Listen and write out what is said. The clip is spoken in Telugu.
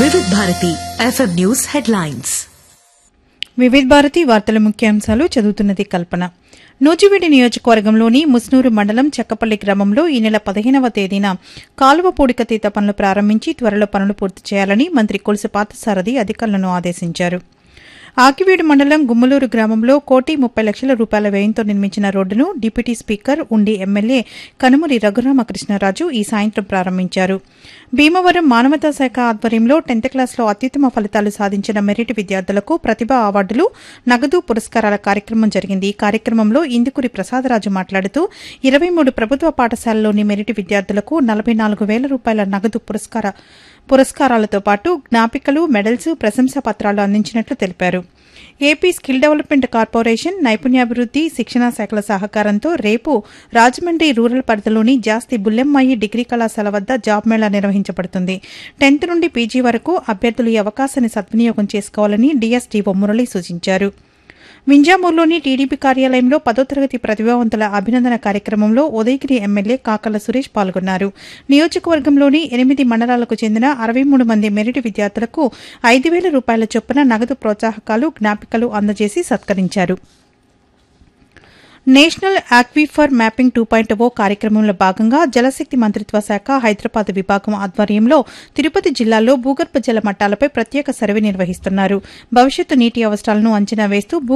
వివిధ భారతి ఎఫ్ఎం న్యూస్ హెడ్లైన్స్ వివిధ భారతి వార్తల ముఖ్యాంశాలు చదువుతున్నది కల్పన నూజివీడి నియోజకవర్గంలోని ముస్నూరు మండలం చెక్కపల్లి గ్రామంలో ఈ నెల పదిహేనవ తేదీన కాలువ పూడికతీత పనులు ప్రారంభించి త్వరలో పనులు పూర్తి చేయాలని మంత్రి కొలుసు పార్థసారథి అధికారులను ఆదేశించారు ఆకివీడు మండలం గుమ్మలూరు గ్రామంలో కోటి ముప్పై లక్షల రూపాయల వ్యయంతో నిర్మించిన రోడ్డును deputy speaker Undi MLA Kanumuri Raghuramakrishnaraju ఈ సాయంత్రం ప్రారంభించారు భీమవరం మానవతా శాఖ ఆధ్వర్యంలో టెన్త్ క్లాస్లో అత్యుత్తమ ఫలితాలు సాధించిన మెరిట్ విద్యార్థులకు ప్రతిభా అవార్డులు నగదు పురస్కారాల కార్యక్రమం జరిగింది ఈ కార్యక్రమంలో ఇందుకూరి ప్రసాదరాజు మాట్లాడుతూ ఇరవై మూడు ప్రభుత్వ పాఠశాలలోని మెరిట్ విద్యార్థులకు నలభై నాలుగు వేల రూపాయల నగదు పురస్కార పురస్కారాలతో పాటు జ్ఞాపికలు మెడల్స్ ప్రశంసా పత్రాలు అందించినట్లు తెలిపారు ఏపీ స్కిల్ డెవలప్మెంట్ కార్పొరేషన్ నైపుణ్యాభివృద్ది శిక్షణా శాఖల సహకారంతో రేపు రాజమండ్రి రూరల్ పరిధిలోని జాస్తి బుల్లెమ్మాయి డిగ్రీ కళాశాల వద్ద జాబ్ మేళా నిర్వహించబడుతుంది టెన్త్ నుండి పీజీ వరకు అభ్యర్థులు ఈ అవకాశాన్ని సద్వినియోగం చేసుకోవాలని డీఎస్డీఓ మురళి సూచించారు వింజామూరులోని టీడీపీ కార్యాలయంలో పదో తరగతి ప్రతిభావంతుల అభినందన కార్యక్రమంలో ఉదయగిరి ఎమ్మెల్యే కాకల సురేష్ పాల్గొన్నారు నియోజకవర్గంలోని ఎనిమిది మండలాలకు చెందిన అరవై మూడు మంది మెరిట్ విద్యార్థులకు ఐదు వేల రూపాయల చొప్పున నగదు ప్రోత్సాహకాలు జ్ఞాపికలు అందజేసి సత్కరించారు national aquifer mapping two point O కార్యక్రమంలో భాగంగా జలశక్తి మంత్రిత్వ శాఖ హైదరాబాద్ విభాగం ఆధ్వర్యంలో తిరుపతి జిల్లాలో భూగర్భ జల మట్టాలపై ప్రత్యేక సర్వే నిర్వహిస్తున్నారు భవిష్యత్తు నీటి అవసరాలను అంచనా వేస్తూ భూ